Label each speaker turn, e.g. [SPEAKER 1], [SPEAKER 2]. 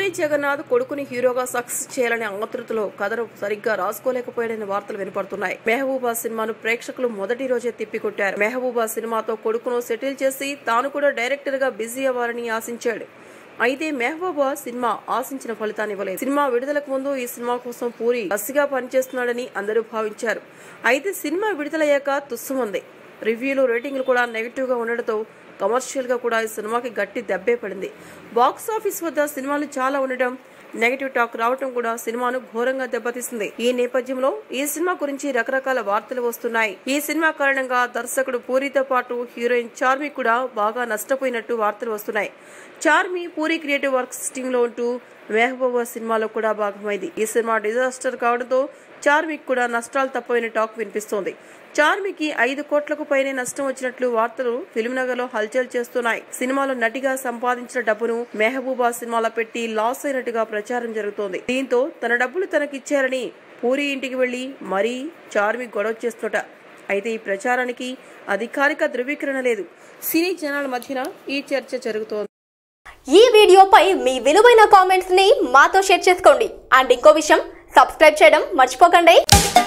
[SPEAKER 1] పూరి జగన్నాథ్ కొడుకుని హీరోగా సక్సెస్ చేయాలనే ఆతృతలో కథను సరిగ్గా రాసుకోలేకపోయాడనే వార్తలు వినపడుతున్నాయి మెహబూబా సినిమాను ప్రేక్షకులు మొదటి రోజే తిప్పికొట్టారు మెహబూబా సినిమాతో కొడుకును సెటిల్ చేసి తాను కూడా డైరెక్టర్ గా బిజీ అవ్వాలని ఆశించాడు అయితే మెహబూబా సినిమా ఆశించిన ఫలితాన్ని ఇవ్వలేదు సినిమా విడుదలకు ముందు ఈ సినిమా కోసం పూరి కసిగా పనిచేస్తున్నాడని అందరూ భావించారు అయితే సినిమా విడుదలయ్యాక తుస్సుమంది రివ్యూలు రేటింగ్లు కూడా నెగిటివ్ గా ఉండడంతో కమర్షియల్ గా కూడా ఈ సినిమాకి గట్టి దెబ్బే పడింది బాక్స్ ఆఫీస్ వద్ద సినిమాలు చాలా ఉండడం నెగటివ్ టాక్ రావటం కూడా సినిమాను ఘోరంగా దెబ్బతీసింది ఈ నేపథ్యంలో ఈ సినిమా గురించి రకరకాల వార్తలు వస్తున్నాయి ఈ సినిమా కారణంగా దర్శకుడు పూరితో పాటు హీరోయిన్ చార్మి కూడా బాగా నష్టపోయినట్టు వార్తలు వస్తున్నాయి Charmi Puri creative works team లో ఉంటూ మెహబూబా సినిమాలో కూడా భాగమైంది ఈ సినిమా డిజాస్టర్ కావడంతో చార్మిక్ కూడా నష్టాలు తప్పైన టాక్ వినిపిస్తోంది చార్మికి ఐదు కోట్లకు పైనే నష్టం వచ్చినట్లు వార్తలు ఫిల్మ్ నగర్ లో హల్చల్ చేస్తున్నాయి సినిమాలో నటిగా సంపాదించిన డబ్బును మెహబూబా సినిమాలో పెట్టి లాస్ అయినట్టుగా ప్రచారం జరుగుతోంది దీంతో తన డబ్బులు తనకిచ్చారని పూరి ఇంటికి వెళ్లి మరీ చార్మి గొడవ చేస్తున్నట అయితే ఈ ప్రచారానికి అధికారిక ధృవీకరణ లేదు సినీ జనాల మధ్యన ఈ చర్చ జరుగుతోంది
[SPEAKER 2] ఈ వీడియోపై మీ విలువైన కామెంట్స్ ని మాతో షేర్ చేసుకోండి అండ్ ఇంకో విషయం సబ్స్క్రైబ్ చేయడం మర్చిపోకండి